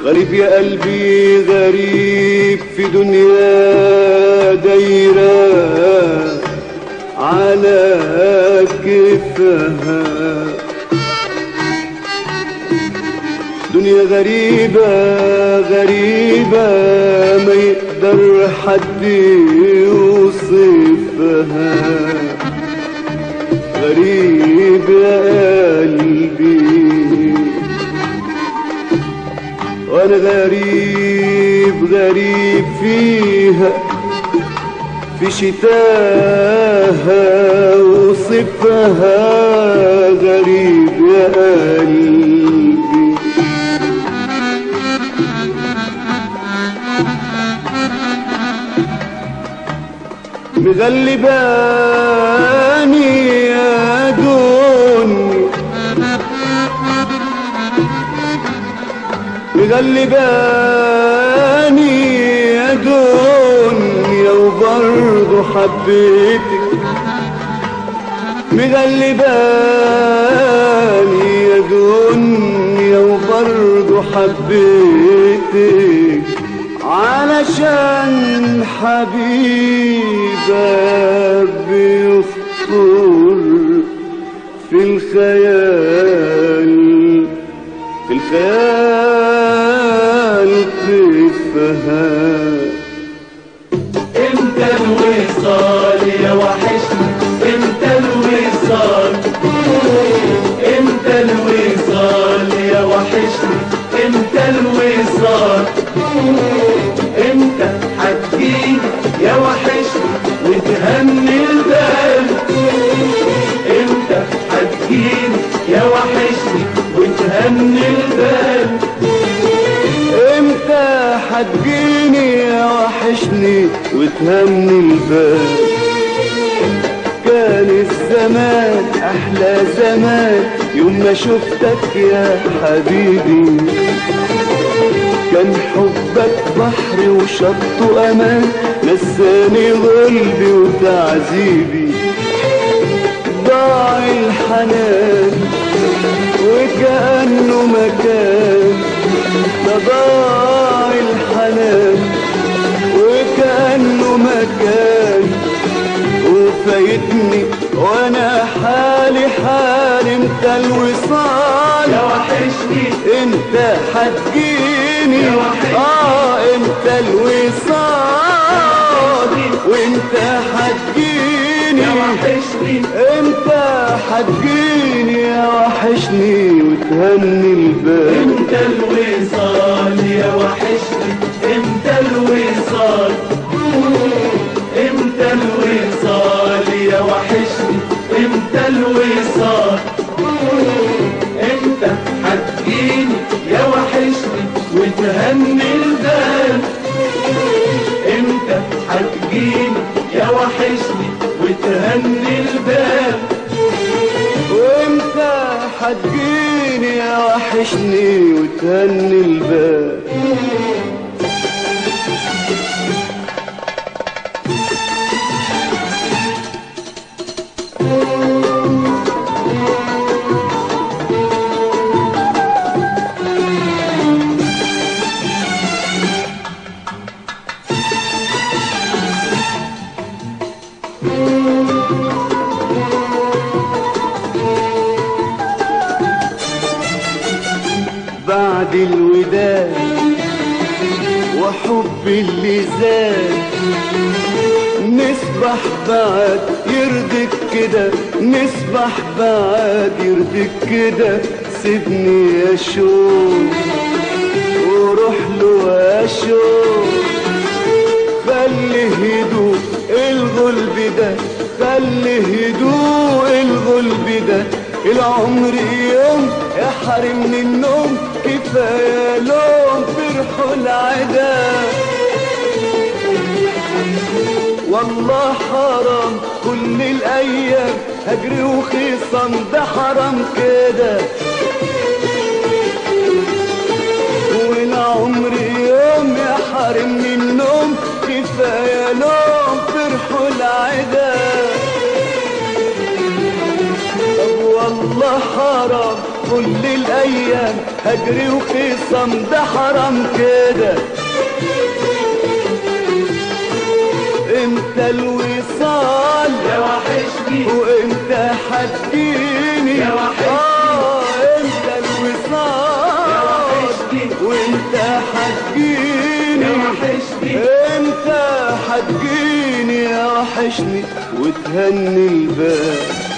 غريب يا قلبي غريب في دنيا دايرة على كتفها دنيا غريبة غريبة ما يقدر حد يوصفها غريب يا قلبي وانا غريب غريب فيها في شتاها وصفها غريب يا قلبي مغلباني يا دنيا مغلباني يا دنيا وبرضه حبيتك مغلباني يا دنيا وبرضه حبيتك علشان حبيبك بيخطر في الخيال في الخيال تفهم امتى الوصال يا وحشني امتى الوصال امتى الوصال يا وحشني امتى الوصال امتى هتجيني يا وحشني وتهني البال امتى هتجيني يا وحشني وتهني البال امتى هتجيني يا وحشني وتهمني البال كان الزمان احلى زمان يوم ما شفتك يا حبيبي كان حبك بحر وشط امان نساني غلبي وتعذيبي ضاع الحنان وكأنه مكان ده ضاع الحنان وكأنه مكان وفايتني وانا حالي حالي انت الوصال يا وحشني انت هتجيني يا وحشني. اه انت الوصال وانت هتجيني يا وحشني انت هتجيني يا وحشني وتهني البال امتى الوصال يا وحشني امتى الوصال امتى الوصال يا وحشني امتى الوصال امتى هتجيني يا وحشني وتهني البال امتى هتجيني يا وحشني وتهني البال وامتى هتجيني يا وحشني وتهني البال بعد الوداد وحب اللي زاد نسبح بعد يرضيك كده نسبح بعد يرضيك كده سيبني يا شوق وروح له يا شوق خلي هدوء الغلب ده خلي هدوء الغلب ده العمر يوم يحرمني النوم كفاية لوم فرحوا العدا والله حرام كل الايام هجري وخصام ده حرام كده والعمر يوم يحرمني النوم كفاية لوم فرحوا العدا طب والله حرام كل الأيام الايام هجري وخصم ده حرام كده امتى الوصال يا وحشني وامتى هتجيني يا وحشني. اه امتى الوصال يا وحشني. وامتى هتجيني يا وحشني انت هتجيني يا وحشني وتهني البال